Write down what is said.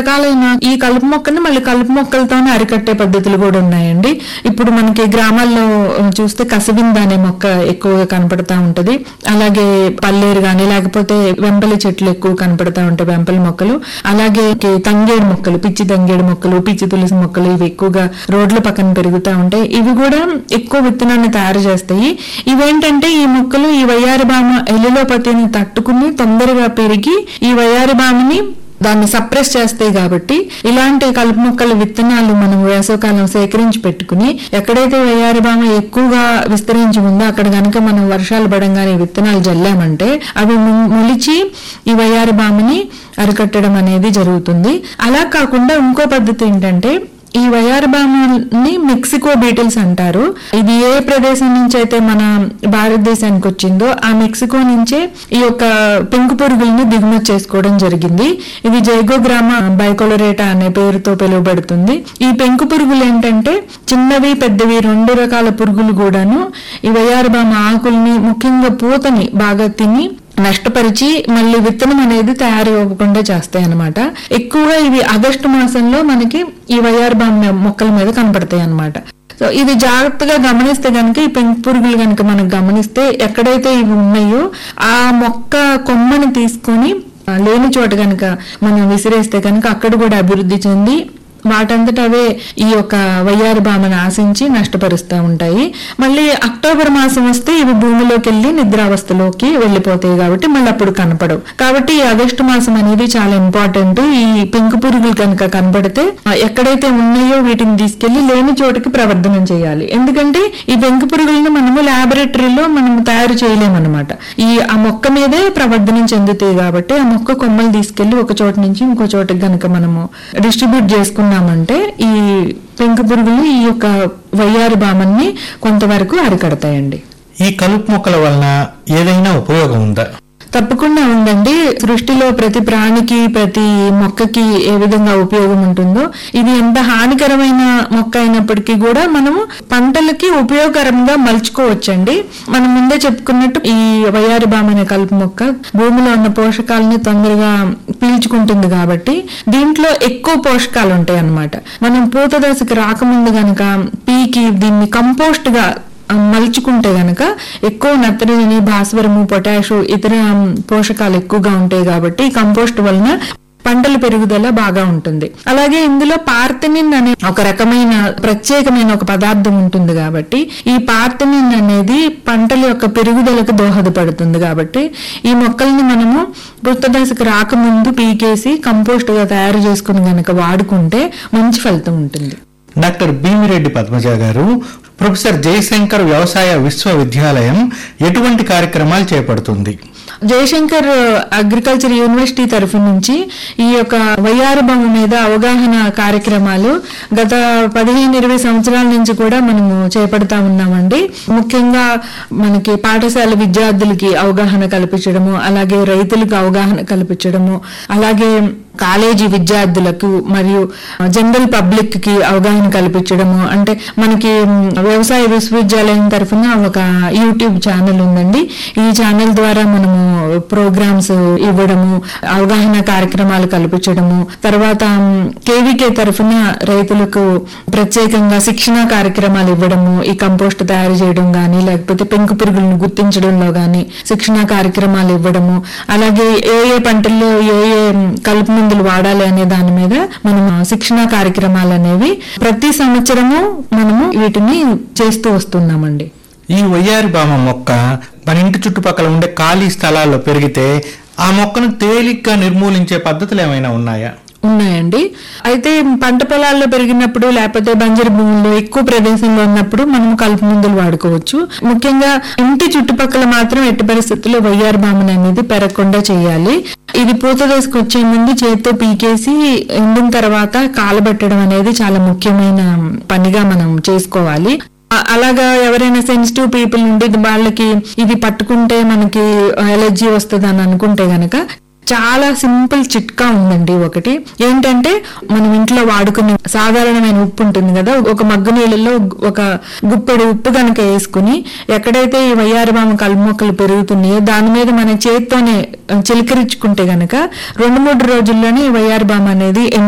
రకరకాలైన ఈ కలుపు మొక్కని మళ్ళీ కలుపు మొక్కలతోనే అరికట్టే పద్ధతులు కూడా ఉన్నాయండి ఇప్పుడు మనకి గ్రామాల్లో చూస్తే కసవింద అనే మొక్క ఎక్కువగా కనపడతా ఉంటది అలాగే పల్లేరు గాని లేకపోతే వెంపలి చెట్లు ఎక్కువ కనపడతా ఉంటాయి వెంపలి మొక్కలు అలాగే తంగేడు మొక్కలు పిచ్చి తంగేడు మొక్కలు పిచ్చి తులసి మొక్కలు ఇవి ఎక్కువగా రోడ్ల పక్కన పెరుగుతూ ఉంటాయి ఇవి కూడా ఎక్కువ విత్తనాన్ని తయారు చేస్తాయి ఇవేంటంటే ఈ మొక్కలు ఈ వయ్యారి బామ ఎలిలోపతిని తట్టుకుని తొందరగా పెరిగి ఈ వయ్యారి బామని దాన్ని సప్రెస్ చేస్తాయి కాబట్టి ఇలాంటి కలుపు మొక్కల విత్తనాలు మనం వేసవకాలం సేకరించి పెట్టుకుని ఎక్కడైతే వయ్యారి బామ ఎక్కువగా విస్తరించి ఉందో అక్కడ గనక మనం వర్షాలు పడంగానే విత్తనాలు జల్లామంటే అవి ము- మొలిచి ఈ వయ్యారి బామని అరికట్టడం అనేది జరుగుతుంది అలా కాకుండా ఇంకో పద్ధతి ఏంటంటే ఈ వయారబామని మెక్సికో బీటిల్స్ అంటారు ఇది ఏ ప్రదేశం నుంచి అయితే మన భారతదేశానికి వచ్చిందో ఆ మెక్సికో నుంచే ఈ యొక్క పెంకు పురుగుల్ని దిగుమతి చేసుకోవడం జరిగింది ఇది జైగోగ్రామ బైకోలరేటా అనే పేరుతో పిలువబడుతుంది ఈ పెంకు పురుగులు ఏంటంటే చిన్నవి పెద్దవి రెండు రకాల పురుగులు కూడాను ఈ వయారబామ ఆకుల్ని ముఖ్యంగా పూతని బాగా తిని నష్టపరిచి మళ్ళీ విత్తనం అనేది తయారు అవ్వకుండా చేస్తాయి అన్నమాట ఎక్కువగా ఇవి ఆగస్టు మాసంలో మనకి ఈ వయ్యారు బామ్మ మొక్కల మీద కనపడతాయి అన్నమాట సో ఇది జాగ్రత్తగా గమనిస్తే గనుక ఈ పెంకు పురుగులు కనుక మనం గమనిస్తే ఎక్కడైతే ఇవి ఉన్నాయో ఆ మొక్క కొమ్మని తీసుకొని ఆ, లేని చోట కనుక మనం విసిరేస్తే కనుక అక్కడ కూడా అభివృద్ధి చెంది వాటంతట అవే ఈ యొక్క వయ్యారి బామను ఆశించి నష్టపరుస్తూ ఉంటాయి మళ్ళీ అక్టోబర్ మాసం వస్తే ఇవి భూమిలోకి వెళ్ళి నిద్రావస్థలోకి వెళ్ళిపోతాయి కాబట్టి మళ్ళీ అప్పుడు కనపడవు కాబట్టి ఈ ఆగస్టు మాసం అనేది చాలా ఇంపార్టెంట్ ఈ పెంకు పురుగులు కనుక కనపడితే ఆ, ఎక్కడైతే ఉన్నాయో వీటిని తీసుకెళ్లి లేని చోటుకి ప్రవర్ధనం చేయాలి ఎందుకంటే ఈ పెంకు పురుగులను మనము ల్యాబొరేటరీలో మనము తయారు చేయలేమన్నమాట ఈ ఆ మొక్క మీదే ప్రవర్ధనం చెందుతాయి కాబట్టి ఆ మొక్క కొమ్మలు తీసుకెళ్లి ఒక చోట నుంచి ఇంకో చోటకి గనక మనము డిస్ట్రిబ్యూట్ చేసుకున్నామంటే ఈ పెంకు పురుగులు ఈ యొక్క వయ్యారి బామన్ని కొంతవరకు అరికడతాయండి ఈ కలుపు మొక్కల వలన ఏదైనా ఉపయోగం ఉందా తప్పకుండా ఉందండి సృష్టిలో ప్రతి ప్రాణికి ప్రతి మొక్కకి ఏ విధంగా ఉపయోగం ఉంటుందో ఇది ఎంత హానికరమైన మొక్క అయినప్పటికీ కూడా మనము పంటలకి ఉపయోగకరంగా మలుచుకోవచ్చండి మనం ముందే చెప్పుకున్నట్టు ఈ వయారి బామ అనే కలుపు మొక్క భూమిలో ఉన్న పోషకాలని తొందరగా పీల్చుకుంటుంది కాబట్టి దీంట్లో ఎక్కువ పోషకాలు ఉంటాయి అన్నమాట మనం పూత దశకి రాకముందు గనక పీకి దీన్ని కంపోస్ట్ గా ఆ, మలుచుకుంటే గనక ఎక్కువ నత్రజని భాస్వరము పొటాషు ఇతర ఉమ్, పోషకాలు ఎక్కువగా ఉంటాయి కాబట్టి ఈ కంపోస్ట్ వలన పంటల పెరుగుదల బాగా ఉంటుంది అలాగే ఇందులో పార్థనిన్ అనే ఒక రకమైన ప్రత్యేకమైన ఒక పదార్థం ఉంటుంది కాబట్టి ఈ పార్థనిన్ అనేది పంటల యొక్క పెరుగుదలకు దోహదపడుతుంది కాబట్టి ఈ మొక్కల్ని మనము వృత్తదశకు రాకముందు పీకేసి కంపోస్ట్ గా తయారు చేసుకుని గనక వాడుకుంటే మంచి ఫలితం ఉంటుంది డాక్టర్ భీమిరెడ్డి పద్మజ గారు ప్రొఫెసర్ జయశంకర్ వ్యవసాయ విశ్వవిద్యాలయం ఎటువంటి కార్యక్రమాలు చేపడుతుంది జయశంకర్ అగ్రికల్చర్ యూనివర్సిటీ తరఫు నుంచి ఈ యొక్క వయ్యారు బొమ్మ మీద అవగాహన కార్యక్రమాలు గత పదిహేను ఇరవై సంవత్సరాల నుంచి కూడా మనము చేపడతా ఉన్నామండి ముఖ్యంగా మనకి పాఠశాల విద్యార్థులకి అవగాహన కల్పించడము అలాగే రైతులకు అవగాహన కల్పించడము అలాగే కాలేజీ విద్యార్థులకు మరియు జనరల్ పబ్లిక్ కి అవగాహన కల్పించడము అంటే మనకి మ్, వ్యవసాయ విశ్వవిద్యాలయం తరఫున ఒక యూట్యూబ్ ఛానల్ ఉందండి ఈ ఛానల్ ద్వారా మనము ప్రోగ్రామ్స్ ఇవ్వడము అవగాహన కార్యక్రమాలు కల్పించడము తర్వాత కేవీకే తరఫున రైతులకు ప్రత్యేకంగా శిక్షణ కార్యక్రమాలు ఇవ్వడము ఈ కంపోస్ట్ తయారు చేయడం గాని లేకపోతే పెంకు పురుగులను గుర్తించడంలో గాని శిక్షణ కార్యక్రమాలు ఇవ్వడము అలాగే ఏ ఏ పంటల్లో ఏ ఏ కలుపు మందులు వాడాలి అనే దాని మీద మనం శిక్షణ కార్యక్రమాలు అనేవి ప్రతి సంవత్సరము మనము వీటిని చేస్తూ వస్తున్నామండి ఈ వయ్యారి బామ మొక్క మన ఇంటి చుట్టుపక్కల ఉండే ఖాళీ స్థలాల్లో పెరిగితే ఆ మొక్కను తేలిగ్గా నిర్మూలించే పద్ధతులు ఏమైనా ఉన్నాయా ఉన్నాయండి అయితే పంట పొలాల్లో పెరిగినప్పుడు లేకపోతే బంజరు భూముల్లో ఎక్కువ ప్రదేశంలో ఉన్నప్పుడు మనం కలుపు మందులు వాడుకోవచ్చు ముఖ్యంగా ఇంటి చుట్టుపక్కల మాత్రం ఎట్టి పరిస్థితుల్లో వయ్యారు బామన్ అనేది పెరగకుండా చేయాలి ఇది పూత దశకు వచ్చే ముందు చేత్తో పీకేసి ఎండిన తర్వాత కాలబెట్టడం అనేది చాలా ముఖ్యమైన పనిగా మనం చేసుకోవాలి అ- అలాగా ఎవరైనా సెన్సిటివ్ పీపుల్ ఉండి ఇది వాళ్ళకి ఇది పట్టుకుంటే మనకి ఎలర్జీ వస్తుంది అని అనుకుంటే గనక చాలా సింపుల్ చిట్కా ఉందండి ఒకటి ఏంటంటే మనం ఇంట్లో వాడుకునే సాధారణమైన ఉప్పు ఉంటుంది కదా ఒక మగ్గు నీళ్ళలో ఒక గుప్పెడు ఉప్పు కనుక వేసుకుని ఎక్కడైతే ఈ వయ్యారబామ కలుపు మొక్కలు పెరుగుతున్నాయో దాని మీద మన చేత్తోనే చిలకరించుకుంటే గనక రెండు మూడు రోజుల్లోనే ఈ వయ్యారబామ అనేది